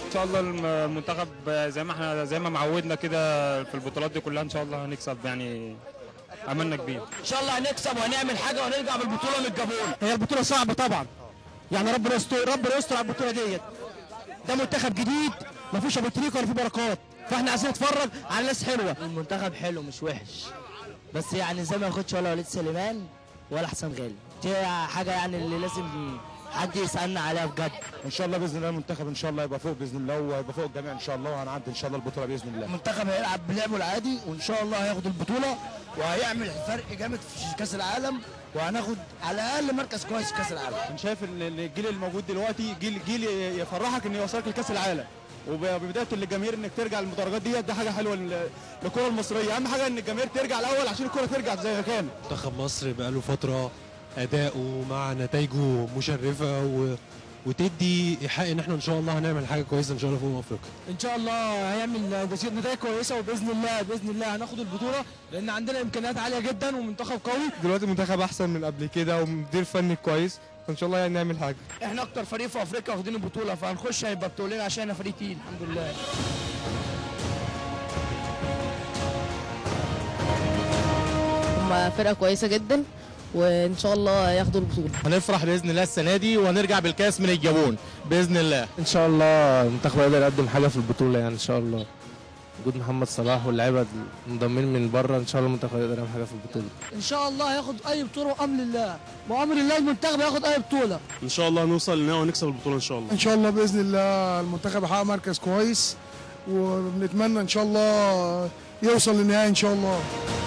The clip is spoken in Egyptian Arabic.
ان شاء الله الم- المنتخب زي ما احنا زي ما معودنا كده في البطولات دي كلها ان شاء الله هنكسب يعني املنا كبير ان شاء الله هنكسب وهنعمل حاجه وهنرجع بالبطوله من الجابون هي البطولة صعبة طبعا يعني ربنا يستر ربنا يستر على البطولة ديت ده منتخب جديد ما فيش ابو تريكة ولا في بركات فاحنا عايزين نتفرج على ناس حلوة المنتخب حلو مش وحش بس يعني زي ما ياخدش ولا وليد سليمان ولا حسام غالي دي حاجه يعني اللي لازم حد يسالنا عليها بجد ان شاء الله باذن الله المنتخب ان شااء الله يبقى فوق باذن الله ويبقى فوق الجميع ان شاء الله وهنعدي ان شاء الله البطوله باذن الله المنتخب هيلعب بلعبه العادي وان شاء الله هياخد البطولة وهيعمل فرق جامد في كاس العالم وهناخد على الاقل مركز كويس في كاس العالم انا شايف ان الجيل الموجود دلوقتي جيل جيل يفرحك ان يوصلك لكاس العالم وببدايه الجماهير انك ترجع للمدرجات ديت ده حاجه حلوه لل- للكره المصريه اهم حاجه ان الجماهير ترجع الاول عشان الكره ترجع زي ما كانت منتخب مصر بقاله فترة أداؤه مع نتائجه مشرفة و... وتدي إيحاء إن إحنا إن شاء الله هنعمل حاجة كويسة إن شاء الله في أمم أفريقيا. ان شاء الله هيعمل نتائج كويسة وباذن الله باذن الله هناخد البطولة لان عندنا امكانيات عالية جدا ومنتخب قوي دلوقتي المنتخب احسن من قبل كده ومدير فني كويس فان شاء الله يعني نعمل حاجه احنا اكتر فريق في افريقيا واخدين البطولة فهنخش هيبقى بطولين عشان احنا فريق تقيل الحمد لله هم فرقة كويسة جدا وإن شاء الله ياخدوا البطولة هنفرح باذن الله السنه دي وهنرجع بالكاس من الجابون باذن الله ان شاء الله المنتخب هيقدر يقدم حاجه في البطوله يعني ان شاء الله وجود محمد صلاح واللعيبه المنضمين من بره ان شاء الله المنتخب هيقدر يعمل حاجه في البطوله ان شاء الله هياخد اي بطولة وامر الله وامر الله المنتخب هياخد اي بطولة إن شاء الله نوصل لنهائي ونكسب البطولة إن شاء الله. ان شاء الله باذن الله المنتخب يحقق مركز كويس وبنتمنى ان شاء الله يوصل للنهائي ان شاء الله